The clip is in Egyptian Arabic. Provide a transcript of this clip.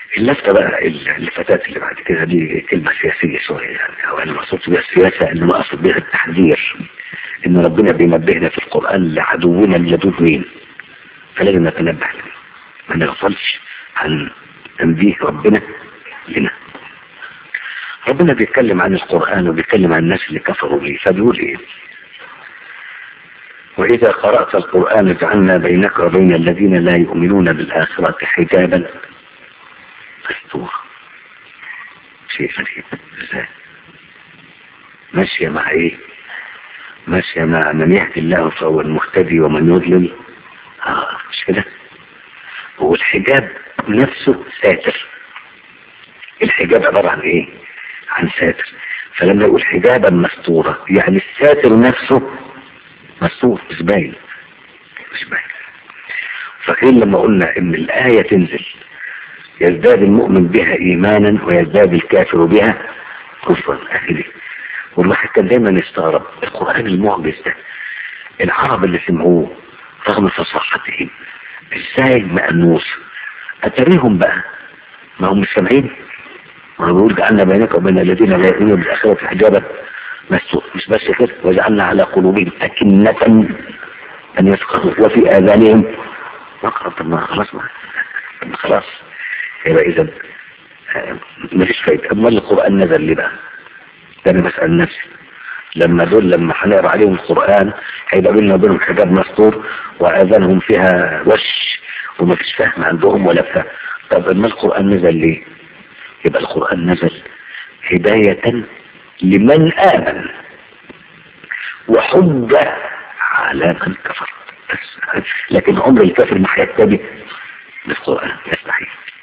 اللفتة بقى الفتاة اللي بعد كده دي كلمة سياسية شوية يعني أو أنا ما أقصدش بها السياسة إنما أقصد بها التحذير إن ربنا بينبهنا في القرآن لعدونا اللدود مين فلازم نتنبه له ما نغفلش عن تنبيه ربنا لنا ربنا بيتكلم عن القرآن وبيتكلم عن الناس اللي كفروا به فبيقول إيه وإذا قرأت القرآن جعلنا بينك وبين الذين لا يؤمنون بالآخرة حجابا مستورا شيء غريب ازاي ماشية مع ايه ماشية مع من يهدي الله فهو المهتدي ومن يضلل اه مش كده هو الحجاب نفسه ساتر الحجاب عبارة عن ايه عن ساتر فلما يقول حجابا مستورة يعني الساتر نفسه مستور مش باين مش باين فاكرين لما قلنا ان الآية تنزل يزداد المؤمن بها ايمانا ويزداد الكافر بها كفرا اهلي والواحد كان دايما يستغرب القرآن المعجز ده العرب اللي سمعوه رغم فصاحتهم ازاي مأنوس اتريهم بقى ما هم مش سامعين ما هو بيقول جعلنا بينك وبين الذين لا يؤمنون بالآخرة حجابا مستور مش بس كده وجعلنا على قلوبهم أكنة أن يفقهوا وفي آذانهم وقرة ما خلاص ما خلاص يبقى إذا مفيش فايدة أمال القرآن نزل ليه بقى ده أنا بسأل نفسي لما دول لما هنقرا عليهم القرآن هيبقى بيننا وبينهم حجاب مستور وآذانهم فيها وش ومفيش فهم عندهم ولا فهم طب أما القرآن نزل ليه يبقى القرآن نزل هداية لمن آمن وحجة على من كفر بس لكن عمر الكافر ما هيتبع للقرآن يستحيل